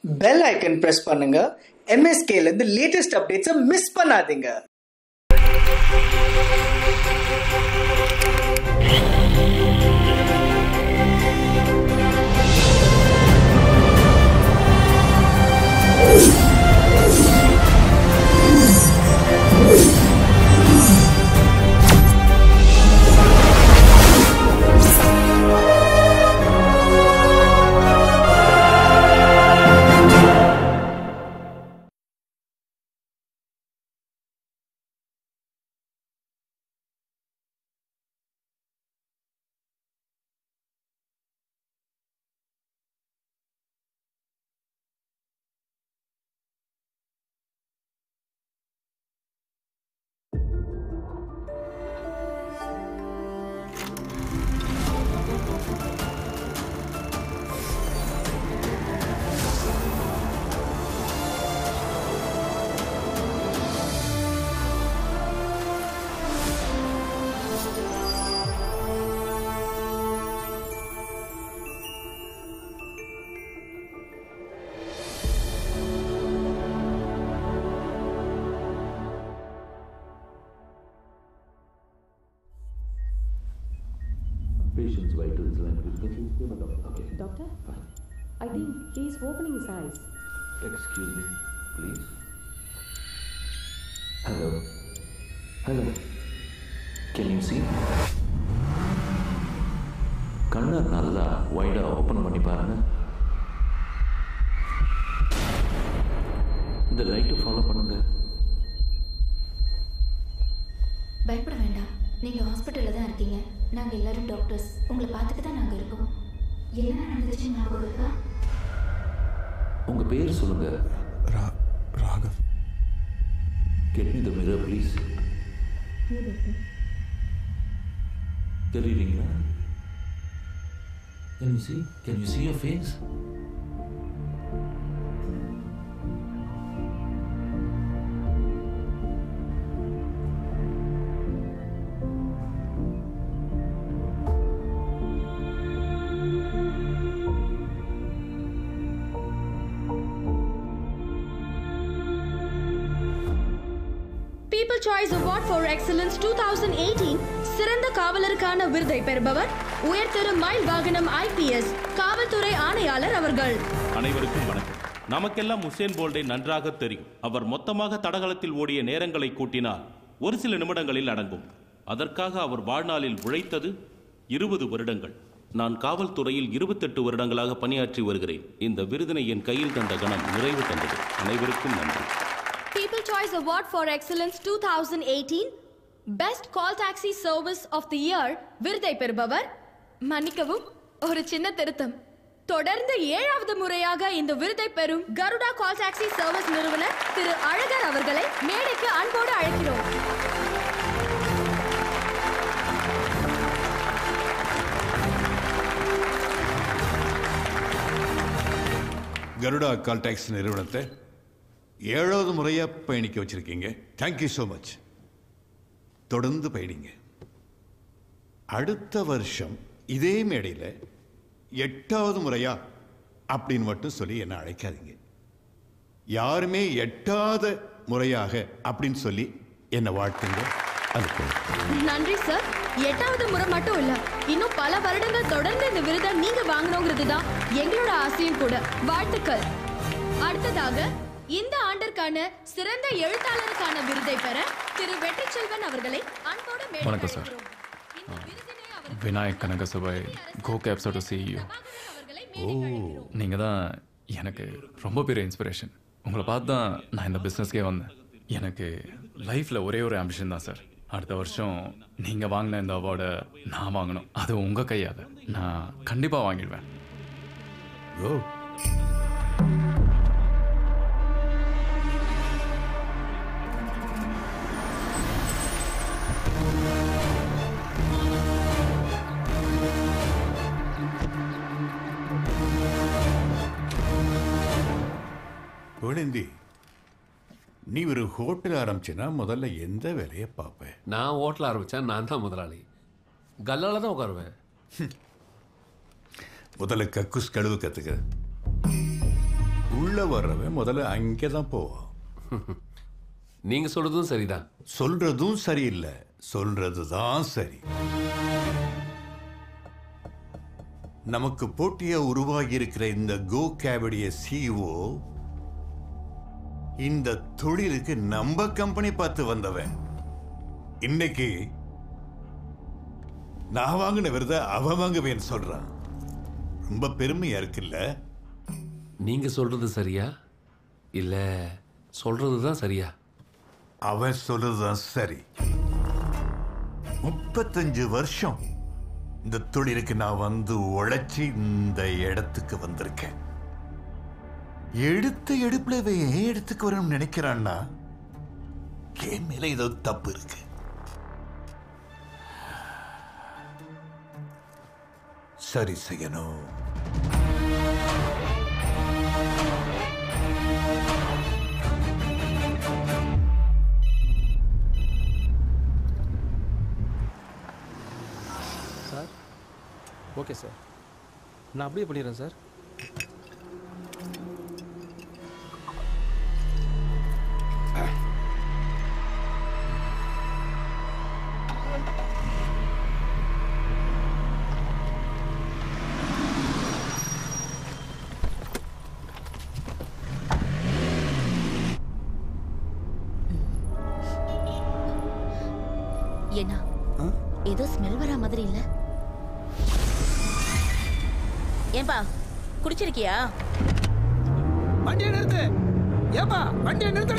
Bell icon press பண்ணுங்க MSK ல இருந்து லேட்டஸ்ட் அப்டேட்ஸை மிஸ் பண்ணாதீங்க Patient's vitals line with patient's name and doctor. Okay. Doctor, Fine. I think he's opening his eyes. Excuse me, please. Hello. Hello. Can you see? கண்ணை நல்லா வைடா open பண்ணி பாருங்க இந்த லைட்டை ஃபாலோ பண்ணுங்க பயப்பட வேண்டாம் நீங்கள் ஹாஸ்பிட்டலில் தான் இருக்கீங்க நாங்கள் எல்லாரும் டாக்டர்ஸ் உங்களை பார்த்துட்டு தான் நாங்கள் இருக்கோம் என்ன நடந்துச்சு ஞாபகம் இருக்கா உங்க பேர் சொல்லுங்க ரா Raghav get me the mirror please தெரியுறீங்களா Can you see? Can you see your face? People choice award for excellence two thousand eighteen சிறந்த காவலருக்கான விருதை பெறுபவர் உயர்திரு மயில் வாகனம் ஐபிஎஸ் காவல்துறை ஆணையாளர் அவர்கள் அனைவருக்கும் வணக்கம் நமக்கெல்லாம் உசேன் போல்டை நன்றாக தெரியும் அவர் மொத்தமாக தடகளத்தில் ஓடிய நேரங்களை கூட்டினால் ஒரு சில நிமிடங்களில் அடங்கும் அதற்காக அவர் வாழ்நாளில் உழைத்தது இருபது வருடங்கள் நான் காவல்துறையில் இருபத்தெட்டு வருடங்களாக பணியாற்றி வருகிறேன் இந்த விருதினை என் கையில் தந்த கணம் நிறைவு தந்தது அனைவருக்கும் நன்றி people choice award for excellence two thousand eighteen best call taxi service of the year விருதை பெறுபவர் மன்னிக்கவும் ஒரு சின்ன திருத்தம் தொடர்ந்து ஏழாவது முறையாக இந்த விருதை பெறும் கருடா கால் டாக்ஸி சர்வீஸ் நிறுவனர் திரு அழகர் அவர்களை மேடைக்கு அன்போடு அழைக்கிறோம் கருடா கால் டாக்ஸி நிறுவனத்தை ஏழாவது முறையாக பயணிக்க வச்சிருக்கீங்க தேங்க்யூ ஸோ மச் தொடர்ந்து பயணிங்க அடுத்த வருஷம் இதே மேடையில் எட்டாவது முறையா அப்படின்னு மட்டும் சொல்லி என்னை அழைக்காதீங்க யாருமே எட்டாத முறையாக அப்படின்னு சொல்லி என்னை வாழ்த்துங்க அது போதும். நன்றி சார் எட்டாவது முறை மட்டும் இல்ல இன்னும் பல வருடங்கள் தொடர்ந்து இந்த விருதை நீங்க வாங்கணுங்கிறது தான் எங்களோட ஆசையும் கூட வாழ்த்துக்கள் அடுத்ததாக இந்த ஆண்டிற்கான சிறந்த எழுத்தாளருக்கான விருதை பெற திரு வெற்றிச்செல்வன் அவர்களை அன்போடு மேடைக்கு வணக்கம் சார். அழைக்கிறோம். இந்த விருதினை அவருக்கு விநாயக் கனகசபாய் கோ கேப்ஸோட சிஇஓ பிரபாகரன் அவர்களை மேடைக்கு அழைக்கிறோம். நீங்கள் தான் எனக்கு ரொம்ப பெரிய இன்ஸ்பிரேஷன் உங்களை பார்த்து தான் நான் இந்த பிஸ்னஸ்க்கே வந்தேன் எனக்கு லைஃப்பில் ஒரே ஒரு ஆம்பிஷன் தான் சார் அடுத்த வருஷம் நீங்கள் வாங்கின இந்த அவார்டை நான் வாங்கணும் அது உங்கள் கையால் நான் கண்டிப்பாக வாங்கிடுவேன் ஓ புகழேந்தி நீ ஒரு ஹோட்டல் ஆரம்பிச்சினா முதல்ல எந்த வேலையை பார்ப்ப நான் ஹோட்டல் ஆரம்பித்தேன் நான் தான் முதலாளி கல்லால தான் உட்காருவேன் முதல்ல கக்குஸ் கழுவு கற்றுக்க உள்ள உள்ள வர்றவன் முதல்ல அங்கே தான் போவான் நீங்க சொல்றதும் சரிதான் சொல்றதும் சரியில்லை சொல்றது தான் சரி நமக்கு போட்டியா உருவாகி இருக்கிற இந்த கோ கேபடிய சிஓ இந்த தொழிலுக்கு நம்ம கம்பெனி பார்த்து வந்தவன் இன்னைக்கு நான் வாங்கின விருத அவன் வாங்குவேன்னு சொல்றான் ரொம்ப பெருமையா இருக்குல்ல நீங்க சொல்றது சரியா இல்ல சொல்றது தான் சரியா அவன் சொல்றதுதான் சரி முப்பத்தஞ்சு வருஷம் இந்த தொழிலுக்கு நான் வந்து உழைச்சி இந்த இடத்துக்கு வந்திருக்கேன் எடுத்த எடுப்புல இவன் ஏன் இடத்துக்கு வரணும்னு நினைக்கிறான்னா என் மேல ஏதோ தப்பு இருக்கு சரி செய்யணும் சார் ஓகே சார் நான் அப்படியே பண்ணிடுறேன் சார் என்ன ஏதோ ஸ்மெல் வரா மாதிரி இல்ல ஏன்பா குடிச்சிருக்கியா வண்டியை நிறுத்து ஏப்பா வண்டியை நிறுத்து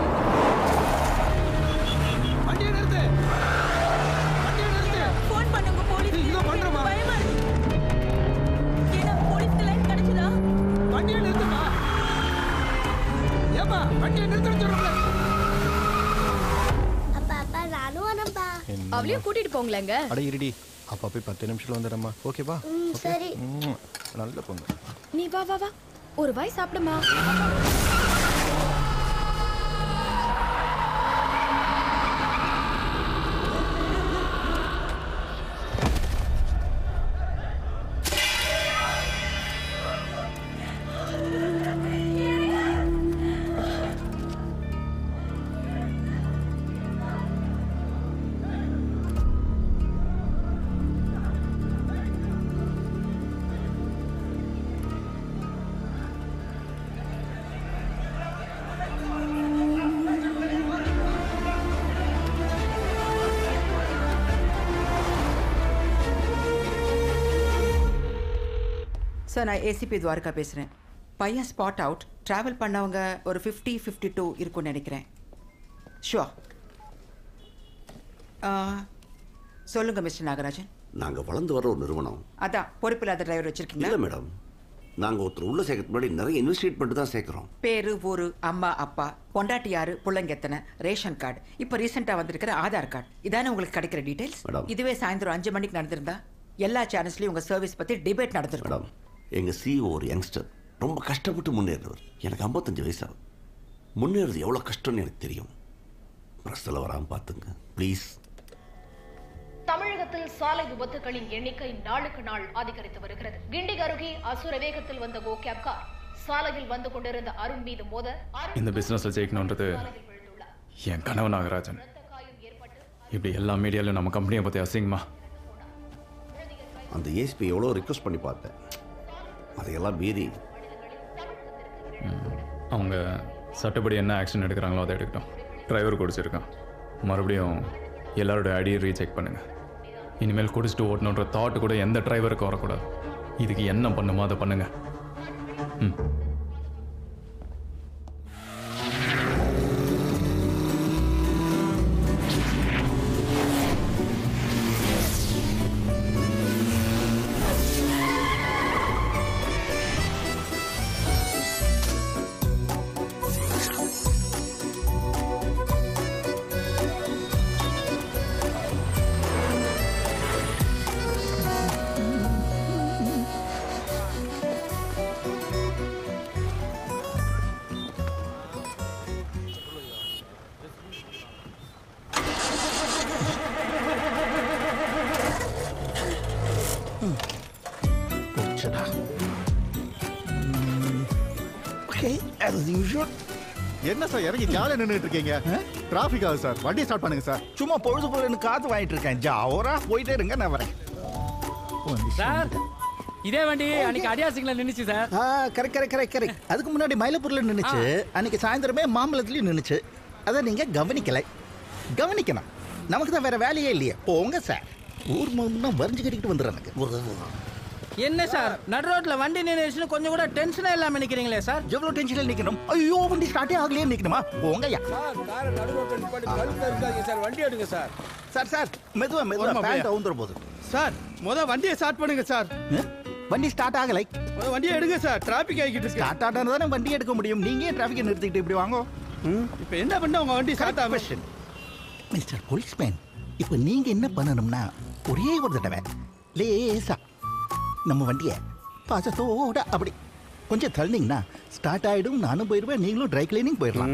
வண்டியை நிறுத்து வண்டியை நிறுத்து ஃபோன் பண்ணுங்க போலீஸ் இதோ பண்றேம்மா. பயமா இருக்கு ஏன்னா போலீஸ்க்கு லைன் கிடைச்சதா வண்டியை நிறுத்துமா ஏப்பா வண்டியை நிறுத்துன்னு சொல்றேன்ல அப்பா அப்பா நானும் வரேன்ப்பா அவளையும் கூட்டிட்டு போங்களேங்க அட இருடி அப்பா போய் பத்து நிமிஷத்துல வந்துடுறேம்மா ஓகேப்பா ம், ஓகே? சரி. ம், நல்ல பொண்ணு நீ வா வா வா ஒரு வாய் சாப்பிடுமா சார் நான் ஏசிபி துவாரகா பேசுகிறேன் பையன் ஸ்பாட் அவுட் ட்ராவல் பண்ணவங்க ஒரு ஃபிஃப்டி ஃபிஃப்டி டூ இருக்கும்னு நினைக்கிறேன் ஷுவர் சொல்லுங்கள் மிஸ்டர் நாகராஜன் நாங்கள் வளர்ந்து வர ஒரு நிறுவனம் அதான் பொறுப்பில்லாத டிரைவர் இல்லை வச்சுருக்கீங்களா மேடம் நாங்கள் ஒருத்தர் உள்ள சேர்க்கறதுக்கு முன்னாடி நிறைய இன்வெஸ்டிகேட் பண்ணிட்டு தான் சேர்க்குறோம் பேரு ஊரு அம்மா அப்பா பொண்டாட்டி யாரு பிள்ளைங்க எத்தனை ரேஷன் கார்டு இப்போ ரீசெண்டாக வந்திருக்கிற ஆதார் கார்டு இதானே உங்களுக்கு கிடைக்கிற டீடைல்ஸ் மேடம். இதுவே சாயந்தரம் அஞ்சு மணிக்கு நடந்திருந்தா எல்லா சேனல்ஸ்லையும் உங்கள் சர்வீஸ் பற்றி டிபேட் நடந்திருக்கும் மேடம் எங்கள் சிஓ ஒரு யங்ஸ்டர் ரொம்ப கஷ்டப்பட்டு முன்னேறினவர் எனக்கு ஐம்பத்தஞ்சு வயசாகும் முன்னேறது எவ்வளோ கஷ்டம்னு எனக்கு தெரியும் பிரஸ்ஸில் வராமல் பார்த்துங்க ப்ளீஸ் தமிழகத்தில் சாலை விபத்துகளின் எண்ணிக்கை நாளுக்கு நாள் அதிகரித்து வருகிறது கிண்டி அருகே அசுர வேகத்தில் வந்த கோ கேப் கார் சாலையில் வந்து கொண்டிருந்த அருண் மீது மோத அருண் இந்த பிஸ்னஸில் ஜெயிக்கணுன்றது என் கனவு நாகராஜன் இப்படி எல்லா மீடியாலையும் நம்ம கம்பெனியை பற்றி அசிங்கமா அந்த ஏஎஸ்பி எவ்வளோ ரிக்வஸ்ட் பண்ணி பார்த்தேன் அதையெல்லாம் மீறி அவங்க சட்டப்படி என்ன ஆக்ஷன் எடுக்கிறாங்களோ அதை எடுக்கட்டும் டிரைவர் குடிச்சிருக்கான் மறுபடியும் எல்லாரோட ஐடியை ரீசெக் பண்ணுங்க இனிமேல் குடிச்சிட்டு ஓட்டணுன்ற தாட் கூட எந்த டிரைவருக்கும் வரக்கூடாது இதுக்கு என்ன பண்ணுமோ அதை பண்ணுங்க ம் போச்சுடா ஓகே as usual என்ன சார் இறங்கி ஜாலியாக நின்றுட்டு இருக்கீங்க டிராஃபிக் ஆகுது சார் வண்டி ஸ்டார்ட் பண்ணுங்க சார் சும்மா பொழுது போலன்னு காத்து வாங்கிட்டு இருக்கேன் ஜாவரா போயிட்டே இருங்க நான் வரேன் சார் இதே வண்டி அன்னைக்கு அடியாசிங்கள நின்னுச்சு சார் ஆ கரெக்ட் கரெக்ட் கரெக்ட் கரெக்ட் அதுக்கு முன்னாடி மயிலப்பூர்ல நின்னுச்சு அன்னைக்கு சாயந்தரமே மாம்பழத்துலயும் நின்னுச்சு அதை நீங்க கவனிக்கலை கவனிக்கணும் நமக்கு தான் வேற வேலையே இல்லையே போங்க சார் ஊர் முன்னா வரைஞ்சு கட்டிக்கிட்டு வந்துடுறாங்க என்ன சார் நடு ரோட்ல வண்டி நின்றுச்சுன்னு கொஞ்சம் கூட டென்ஷனே இல்லாம நிக்கிறீங்களே சார் எவ்வளவு டென்ஷன்ல நிக்கணும் ஐயோ வண்டி ஸ்டார்ட்டே ஆகலையே நிக்கணுமா போங்கய்யா சார் காரை நடு ரோட்ல நிப்பாட்டி கழுத்துல இருக்காதீங்க சார் வண்டி எடுங்க சார் சார் சார் மெதுவா மெதுவா போதுமா, பேண்ட் போயா? அவுந்துற போது சார் முத வண்டியை ஸ்டார்ட் பண்ணுங்க சார் வண்டி ஸ்டார்ட் ஆகலை முத வண்டியை எடுங்க சார் டிராபிக் ஆகிட்டு இருக்கு ஸ்டார்ட் ஆட்டானது தானே வண்டி எடுக்க முடியும் நீங்க ஏன் டிராஃபிக்கை நிறுத்திக்கிட்டு இப்படி வாங்க இப்போ என்ன பண்ண உங்க வண்டி ஸ்டார்ட் ஆகும் கொஸ்டின் மிஸ்டர் போலீஸ்மேன் இப்போ நீங்க என்ன பண்ணணும்னா ஒரே ஒரு தடவை லேசா நம்ம வண்டியை பாசத்தோட அப்படி கொஞ்சம் தள்ளினீங்கன்னா ஸ்டார்ட் ஆயிடும் நானும் போயிடுவேன் நீங்களும் ட்ரை கிளீனிங் போயிடலாம்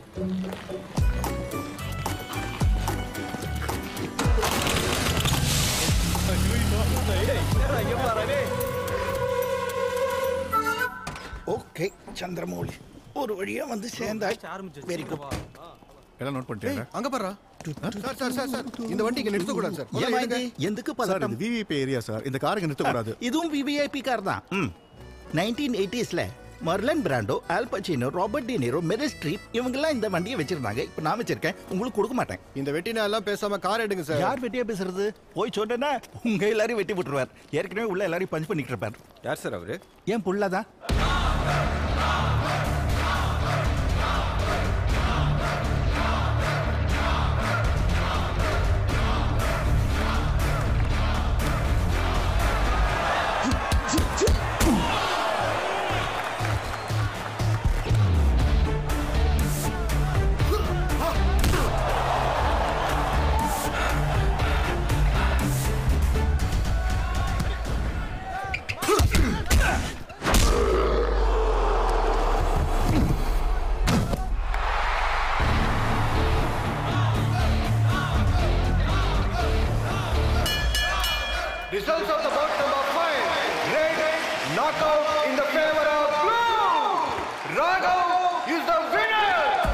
ஓகே சந்திரமௌலி ஒரு வழியா வந்து சேர்ந்தா வெரி குட் எல்லாம் நோட் பண்ணிட்டீங்க அங்க பாரு சார் சார் சார் சார் இந்த வண்டி இங்க நிறுத்த கூடாது சார் ஏம்மா இது? எதுக்கு சார் பதட்டம் இது விவிபி ஏரியா சார் இந்த காருக்கு நிறுத்தக்கூடாது இதுவும் விவிஐபி கார் தான் ம் நைன்டீன் எயிட்டிஸ்ல Marlon Brando Al Pacino Robert De Niro Meryl Streep இவங்கெல்லாம் இந்த வண்டியை வச்சிருந்தாங்க இப்போ நான் வச்சிருக்கேன் உங்களுக்கு கொடுக்க மாட்டேன் இந்த வெட்டினா எல்லாம் பேசாம கார் எடுங்க சார் யார் வெட்டியா பேசுறது போய் சொன்னேன்னா உங்க எல்லாரையும் வெட்டி விட்டுருவார் ஏற்கனவே உள்ள எல்லாரையும் பஞ்ச் பண்ணிட்டு இருப்பார் யார் சார் அவரு ஏன் புள்ளதான் Results of the bout number five. Red knockout in the favor of blue. Raghav is the winner.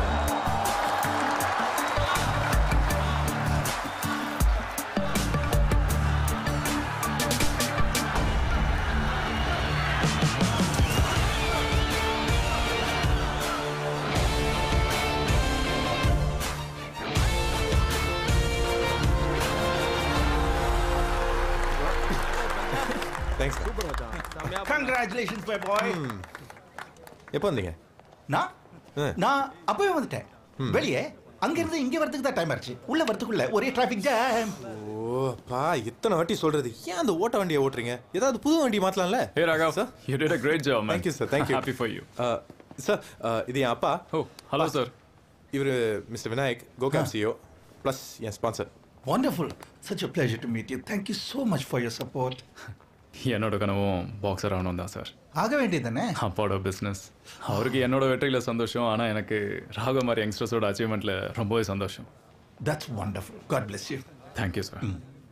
Thanks congratulations my boy எப்போ வந்தீங்க நான் நான் அப்பவே வந்துட்டேன் வெளியே அங்க இருந்து இங்க வரதுக்கு தான் டைம் ஆச்சு உள்ள வரதுக்குள்ள ஒரே டிராஃபிக் ஜாம் ஓ பா இத்தனை வாட்டி சொல்றது ஏன் அந்த ஓட்ட வண்டியை ஓட்டுறீங்க ஏதாவது புது வண்டி மாத்தலாம்ல Hey Raghav, you did a great job, man. Thank you, sir. Thank you. Happy for you. Sir இது என் அப்பா ஓ ஹலோ சார் இவர் மிஸ்டர் விநாயக் கோகாம் சிஓ ப்ளஸ் என் sponsor Wonderful. Such a pleasure to meet you. Thank you so much for your support. என்னோட கனவும் boxer ஆகணும் தான் சார் ஆக வேண்டியதானே அப்பாவோட பிஸ்னஸ் அவருக்கு என்னோட வெற்றியில் சந்தோஷம் ஆனால் எனக்கு ராக மாதிரி யங்ஸ்டர்ஸோட அச்சீவ்மெண்ட்டில் ரொம்பவே சந்தோஷம் That's wonderful. God bless you. Thank you sir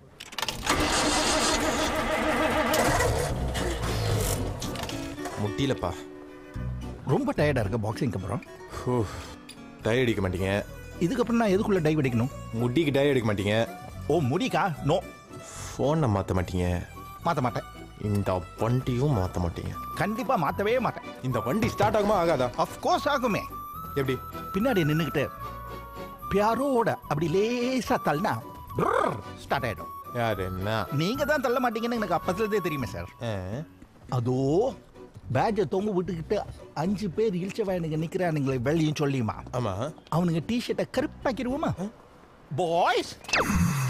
முட்டிலப்பா ரொம்ப டயர்டா இருக்க பாக்ஸிங்க்கு அப்புறம் டை அடிக்க மாட்டீங்க இதுக்கப்புறம் நான் எதுக்குள்ள டை அடிக்கணும் முடிக்கு டை அடிக்க மாட்டீங்க ஓ முடிக்கா நோ ஃபோனை மாற்ற மாட்டீங்க மாத்த மாட்டேன் இந்த வண்டியும் மாற்ற மாட்டீங்க கண்டிப்பா மாத்தவே மாட்டேன் இந்த வண்டி ஸ்டார்ட் ஆகுமா ஆகாதா ஆஃப் கோர்ஸ் ஆகுமே எப்படி பின்னாடி நின்னுக்கிட்டு பியாரோட அப்படி லேசா தள்ளினா ஸ்டார்ட் ஆயிடும் யார் என்ன நீங்க தான் தள்ள மாட்டீங்கன்னு எனக்கு அப்பத்துல இருந்தே தெரியுமே சார் அதோ பேட்சை தொங்க விட்டுக்கிட்டு அஞ்சு பேர் இழிச்ச வயனுங்க நிக்கிறானுங்களே வெளியும் சொல்லியுமா ஆமா அவனுங்க டிஷர்ட்டை கருப்பாக்கிடுவோமா பாய்ஸ்